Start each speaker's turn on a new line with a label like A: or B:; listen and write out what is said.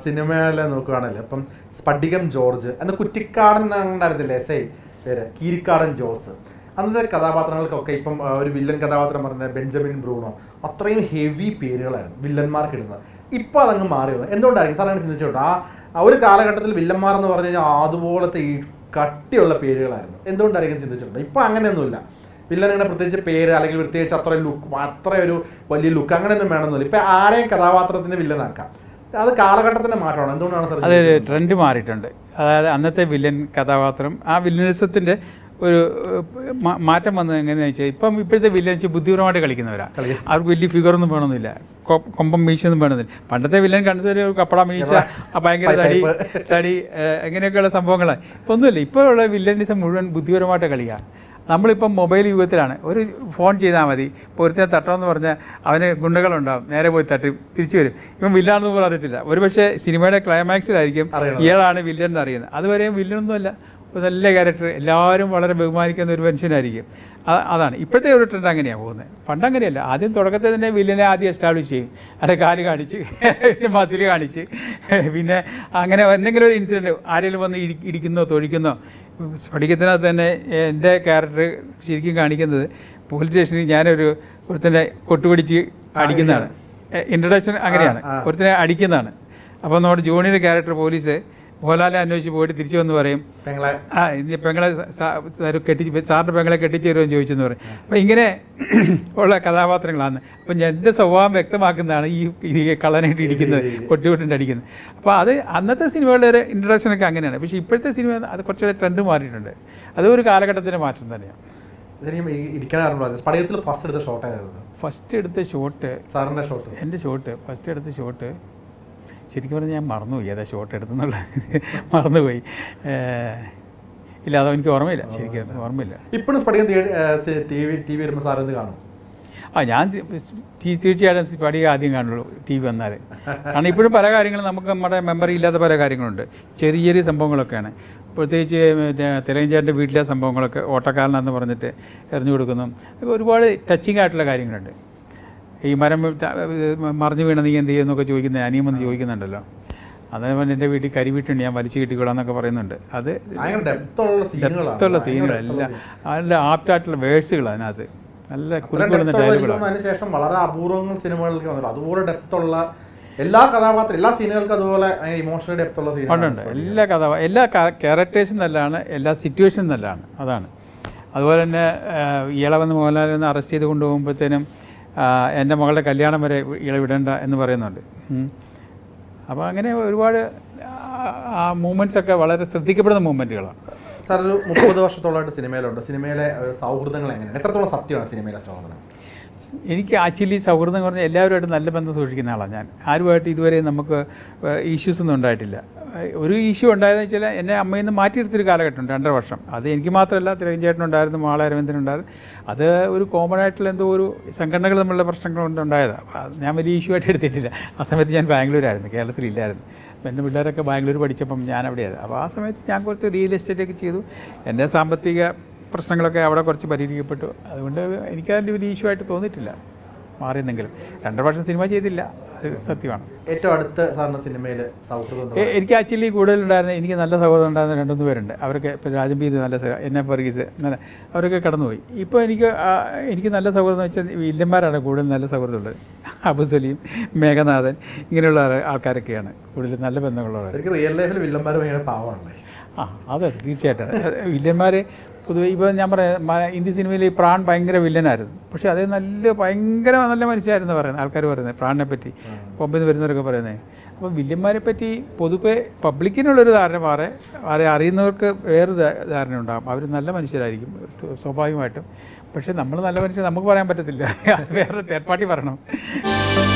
A: സിനിമയിലെ നോക്കുകയാണല്ലോ അപ്പം സ്പടികം ജോർജ് എന്ന കുറ്റിക്കാടൻ ഉണ്ടായിരുന്നില്ലേ എസ് ഐ പേര് കീരിക്കാടൻ ജോസ് അന്നത്തെ കഥാപാത്രങ്ങൾക്കൊക്കെ ഇപ്പം ആ, ഒരു വില്ലൻ കഥാപാത്രം പറഞ്ഞ ബെഞ്ചമിൻ ബ്രൂണോ അത്രയും ഹെവി പേരുകളായിരുന്നു വില്ലന്മാർക്ക് ഇടുന്നത് ഇപ്പം അതങ്ങ് മാറി വന്നു എന്തുകൊണ്ടായിരിക്കും സാർ അങ്ങനെ ചിന്തിച്ചോട്ടോ ആ ആ ഒരു കാലഘട്ടത്തിൽ വില്ലന്മാർ എന്ന് പറഞ്ഞു കഴിഞ്ഞാൽ അതുപോലത്തെ ഈ കട്ടിയുള്ള പേരുകളായിരുന്നു എന്തുകൊണ്ടായിരിക്കും ചിന്തിച്ചിട്ടുണ്ട് ഇപ്പം അങ്ങനെയൊന്നുമില്ല വില്ലൻ അങ്ങനെ പ്രത്യേകിച്ച് പേര് അല്ലെങ്കിൽ പ്രത്യേകിച്ച് അത്ര ലുക്ക് അത്ര ഒരു വലിയ ലുക്ക് അങ്ങനെയൊന്നും വേണമെന്നില്ല ഇപ്പം ആരെയും കഥാപാത്രത്തിന് വില്ലനാക്കാം അത് കാലഘട്ടത്തിന്റെ മാറ്റമാണ് എന്തുകൊണ്ടാണ് സാർ
B: അത് ട്രെൻഡ് മാറിയിട്ടുണ്ട് അതായത് അന്നത്തെ വില്ലൻ കഥാപാത്രം ആ വില്ലനിസത്തിൻ്റെ ഒരു ഏഹ്, മാ- മാറ്റം വന്നത് എങ്ങനെയാണെന്ന് വെച്ചാൽ ഇപ്പം ഇപ്പോഴത്തെ വില്ലൻ വെച്ച് ബുദ്ധിപരമായിട്ട് കളിക്കുന്നവരാണ്
A: കളിക്കും.
B: അവർക്ക് വലിയ ഫിഗറൊന്നും വേണമെന്നില്ല കൊ- കൊമ്പം മീശയൊന്നും വേണമെന്നില്ല പണ്ടത്തെ വില്ലൻ കണ്ടു ഒരു കപ്പട മീശ ആ ഭയങ്കര തടി തടി ഏഹ്, അങ്ങനെയൊക്കെയുള്ള സംഭവങ്ങളാണ് ഇപ്പം ഒന്നുമില്ല ഇപ്പോൾ ഉള്ള വില്ലനിസം മുഴുവൻ ബുദ്ധിപരമായിട്ട് കളിക്കുക നമ്മളിപ്പം മൊബൈൽ യുഗത്തിലാണ് ഒരു ഫോൺ ചെയ്താൽ മതി ഇപ്പോൾ ഒരുത്തനെ തട്ടണമെന്ന് പറഞ്ഞാൽ അവന് ഗുണ്ടകളുണ്ടാവും നേരെ പോയി തട്ടി തിരിച്ചു വരും ഇവൻ വില്ലാണെന്ന് പോലും അറിയത്തില്ല ഒരുപക്ഷെ സിനിമയുടെ ക്ലൈമാക്സിലായിരിക്കും
A: അറിയണം.
B: ഇയാളാണ് വില്ലൻ എന്ന് അറിയുന്നത് അതുവരെയും വില്ലനൊന്നുമല്ല ഒരു നല്ല ക്യാരക്ടർ എല്ലാവരും വളരെ ബഹുമാനിക്കുന്ന ഒരു മനുഷ്യനായിരിക്കും അ- അതാണ് ഇപ്പോഴത്തെ ഒരു ട്രെൻഡ് അങ്ങനെയാണ് പോകുന്നത് പണ്ട് അങ്ങനെയല്ല ആദ്യം തുടക്കത്തിൽ തന്നെ വില്ലനെ ആദ്യം എസ്റ്റാബ്ലിഷ് ചെയ്യും അല്ലെ കാല് കാണിച്ച് പിന്നെ മതിൽ കാണിച്ച് പിന്നെ അങ്ങനെ എന്തെങ്കിലും ഒരു ഇൻസിഡൻറ്റ് ആരെങ്കിലും വന്ന് ഇടി ഇടിക്കുന്നോ തൊഴിക്കുന്നോ സ്ഫടികത്തിനകത്ത് തന്നെ എൻ്റെ ക്യാരക്ടർ ശരിക്കും കാണിക്കുന്നത് പോലീസ് സ്റ്റേഷനിൽ ഞാനൊരു ഒരുത്തനെ കൊട്ടുപിടിച്ച് അടിക്കുന്നതാണ് ഇൻട്രഡക്ഷൻ അങ്ങനെയാണ് ഒരുത്തനെ അടിക്കുന്നതാണ് അപ്പോൾ നമ്മുടെ ജോണിയുടെ ക്യാരക്ടർ പോലീസ് മോഹൻലാലിനെ അന്വേഷിച്ച് പോയിട്ട് തിരിച്ചു വന്ന് പറയും
A: പെങ്ങളെ
B: ആ ഇനി പെങ്ങളെ സാ- ഒരു കെട്ടി സാറിൻ്റെ പെങ്ങളെ കെട്ടിച്ചു തരുമെന്ന് ചോദിച്ചെന്ന് പറയും അപ്പോൾ ഇങ്ങനെ ഉള്ള കഥാപാത്രങ്ങളാണ് അപ്പം എൻ്റെ സ്വഭാവം വ്യക്തമാക്കുന്നതാണ് ഈ ഈ കള്ളനായിട്ട് ഇരിക്കുന്നത് കൊട്ടിവിട്ടിട്ട് അടിക്കുന്നത് അപ്പോൾ അത് അന്നത്തെ സിനിമകളുടെ ഒരു ഇൻട്രഡക്ഷനൊക്കെ അങ്ങനെയാണ് പക്ഷേ ഇപ്പോഴത്തെ സിനിമ അത് കുറച്ചുകൂടെ ട്രെൻഡ് മാറിയിട്ടുണ്ട് അത് ഒരു കാലഘട്ടത്തിൻ്റെ മാറ്റം തന്നെയാണ്
A: ശരിക്കും ഈ ഇരിക്കാൻ കാരണം സ്പടികത്തിൽ ഫസ്റ്റ് എടുത്ത ഷോട്ട് ആയിരുന്നു
B: ഫസ്റ്റ് എടുത്ത ഷോട്ട്
A: സാറിന്റെ ഷോട്ട്
B: എൻ്റെ ഷോട്ട് ഫസ്റ്റ് എടുത്ത ഷോട്ട് ശരിക്കും പറഞ്ഞാൽ ഞാൻ മറന്നുപോയി ഏതാ ഷോട്ട് എടുത്തെന്നുള്ള മറന്നുപോയി ഏഹ്, ഇല്ല അത് എനിക്ക് ഓർമ്മയില്ല ശരിക്കും ഓർമ്മയില്ല
A: ഇപ്പോഴും Spadikam T V T V വരുമ്പോൾ സാർ എന്ത് കാണും
B: ആ ഞാൻ തി- തീ- തീർച്ചയായിട്ടും പടി ആദ്യം കാണുള്ളൂ ടി വി വന്നാൽ കാരണം ഇപ്പോഴും പല കാര്യങ്ങളും നമുക്ക് നമ്മുടെ മെമ്മറി ഇല്ലാത്ത പല കാര്യങ്ങളുണ്ട് ചെറിയ ചെറിയ സംഭവങ്ങളൊക്കെയാണ് പ്രത്യേകിച്ച് മറ്റേ തെലങ്കേൻ്റെ വീട്ടിലെ സംഭവങ്ങളൊക്കെ ഓട്ടക്കാരനെന്ന് പറഞ്ഞിട്ട് എറിഞ്ഞു കൊടുക്കുന്നു അതൊക്കെ ഒരുപാട് ടച്ചിങ് ആയിട്ടുള്ള കാര്യങ്ങളുണ്ട് ഈ മരം വീ- ത- മറിഞ്ഞു വീണ നീ എന്ത് ചെയ്യുന്നൊക്കെ ചോദിക്കുന്ന അനിയം വന്ന് ചോദിക്കുന്നുണ്ടല്ലോ അതേപോലെ എൻ്റെ വീട്ടിൽ കരി വീട്ടുണ്ട് ഞാൻ വലിച്ചു കിട്ടിക്കൊള്ളാം എന്നൊക്കെ പറയുന്നുണ്ട് അത്
A: ഭയങ്കര ഡെപ്തുള്ള സീനുകളാണ്
B: ഡെപ്തുള്ള സീനുകളല്ല നല്ല ആപ്റ്റായിട്ടുള്ള വേഴ്സുകൾ അതിനകത്ത് നല്ല കുറിക്കുള്ള ഡയലോഗുകളാണ്
A: അതിനുശേഷം വളരെ അപൂർവങ്ങൾ സിനിമകളിലേക്ക് വന്നു അതുപോലെ ഡെപ്തുള്ള എല്ലാ കഥാപാത്രം എല്ലാ സീനുകൾക്കും അതുപോലെ ഇമോഷണൽ ഡെപ്തുള്ള
B: ഉണ്ട്
A: സീനുകളുണ്ട്
B: ഉണ്ട് എല്ലാ കഥ എല്ലാ ക്യാരക്ടേഴ്സും നല്ലതാണ് എല്ലാ സിറ്റുവേഷനും നല്ലതാണ് അതാണ് അതുപോലെ തന്നെ ഇളവെന്ന് മോഹൻലാലിനെ അറസ്റ്റ് ചെയ്ത് കൊണ്ടുപോകുമ്പോഴത്തേനും ആ, എൻ്റെ മകളുടെ കല്യാണം വരെ ഇളവിടേണ്ട എന്ന് പറയുന്നുണ്ട് ഉം. അപ്പോൾ അങ്ങനെ ഒരുപാട് ആ മൂമെൻറ്റ്സ് ഒക്കെ വളരെ ശ്രദ്ധിക്കപ്പെടുന്ന മൂമെൻറ്റുകളാണ്
A: സാർ ഒരു മുപ്പത് വർഷത്തോളമായിട്ട് സിനിമയിലുണ്ട് സിനിമയിലെ ഒരു സൗഹൃദങ്ങൾ എങ്ങനെയാണ് എത്രത്തോളം സത്യമാണ് സിനിമയിലെ സൗഹൃദം
B: എനിക്ക് ആക്ച്വലി സൗഹൃദം എന്ന് പറഞ്ഞാൽ എല്ലാവരുമായിട്ട് നല്ല ബന്ധം സൂക്ഷിക്കുന്ന ആളാണ് ഞാൻ ആരുമായിട്ട് ഇതുവരെ നമുക്ക് ഇഷ്യൂസ് ഒന്നും ഉണ്ടായിട്ടില്ല ഏഹ് ഒരു ഇഷ്യൂ ഉണ്ടായതെന്ന് വെച്ചാൽ എന്നെ അമ്മയിൽ നിന്ന് മാറ്റിയെടുത്തൊരു കാലഘട്ടം രണ്ടര വർഷം അത് എനിക്ക് മാത്രമല്ല തിരഞ്ചേട്ടനുണ്ടായിരുന്നു മാള അരവിന്ദനുണ്ടായിരുന്നു അത് ഒരു കോമൺ ആയിട്ടുള്ള എന്തോ ഒരു സംഘടനകൾ തമ്മിലുള്ള പ്രശ്നങ്ങൾ കൊണ്ട് ഉണ്ടായതാണ് അപ്പോൾ അത് ഞാൻ വലിയ ഇഷ്യൂ ആയിട്ട് എടുത്തിട്ടില്ല ആ സമയത്ത് ഞാൻ ബാംഗ്ലൂരായിരുന്നു കേരളത്തിലില്ലായിരുന്നു അപ്പോൾ എൻ്റെ പിള്ളേരൊക്കെ ബാംഗ്ലൂർ പഠിച്ചപ്പം ഞാൻ അവിടെയായിരുന്നു അപ്പോൾ ആ സമയത്ത് ഞാൻ കുറച്ച് റിയൽ എസ്റ്റേറ്റ് ഒക്കെ ചെയ്തു എൻ്റെ സാമ്പത്തിക പ്രശ്നങ്ങളൊക്കെ അവിടെ കുറച്ച് പരിഹരിക്കപ്പെട്ടു അതുകൊണ്ട് എനിക്കതിൻ്റെ ഒരു ഇഷ്യൂ ആയിട്ട് തോന്നിയിട്ടില്ല മാറിയെന്നെങ്കിലും രണ്ടര വർഷം സിനിമ ചെയ്തില്ല അത് സത്യമാണ്
A: ഏറ്റവും അടുത്ത സാറിന്റെ സിനിമയിൽ സൗഹൃദം എന്ന്
B: എ- എനിക്ക് ആക്ച്വലി കൂടുതലുണ്ടായിരുന്ന എനിക്ക് നല്ല സഹോദരൻ ഉണ്ടായിരുന്ന രണ്ടുമൂന്ന് പേരുണ്ട് അവരൊക്കെ ഇപ്പോൾ രാജംപീത് നല്ല സഹ- എൻ എഫ് വർഗീസ് നല്ല അവരൊക്കെ കടന്നുപോയി ഇപ്പോൾ എനിക്ക് ആ, എനിക്ക് നല്ല സൗഹൃദം എന്ന് വെച്ചാൽ വില്ലന്മാരാണ് കൂടുതൽ നല്ല സൗഹൃദമുള്ളത് അബു സലീം മേഘനാഥൻ ഇങ്ങനെയുള്ള ആൾ- ആൾക്കാരൊക്കെയാണ് കൂടുതൽ നല്ല ബന്ധങ്ങളുള്ളത്
A: ശരിക്കും റിയൽ ലൈഫിൽ വില്ലന്മാർ ഭയങ്കര പാവമാണല്ലേ
B: ആ അതെ തീർച്ചയായിട്ടും വില്ലന്മാർ പൊതുവെ ഇപ്പോൾ ഞാൻ പറയാം മ- ഹിന്ദി സിനിമയിൽ ഈ പ്രാൺ ഭയങ്കര വില്ലനായിരുന്നു പക്ഷേ അതേ നല്ല ഭയങ്കര നല്ല മനുഷ്യരായിരുന്നു പറയുന്നത് ആൾക്കാർ പറയുന്നത് പ്രാണിനെ പറ്റി ബോംബെയിൽ നിന്ന് വരുന്നവരൊക്കെ പറയുന്നത് അപ്പോൾ വില്ലന്മാരെ പറ്റി പൊതുവെ പബ്ലിക്കിനുള്ളൊരു ധാരണ മാറെ അവരെ അറിയുന്നവർക്ക് വേറൊരു ധാ- ധാരണ ഉണ്ടാകും അവർ നല്ല മനുഷ്യരായിരിക്കും ത- സ്വാഭാവികമായിട്ടും പക്ഷേ നമ്മൾ നല്ല മനുഷ്യർ നമുക്ക് പറയാൻ പറ്റത്തില്ല അത് വേറെ തേർഡ് പാർട്ടി പറയണം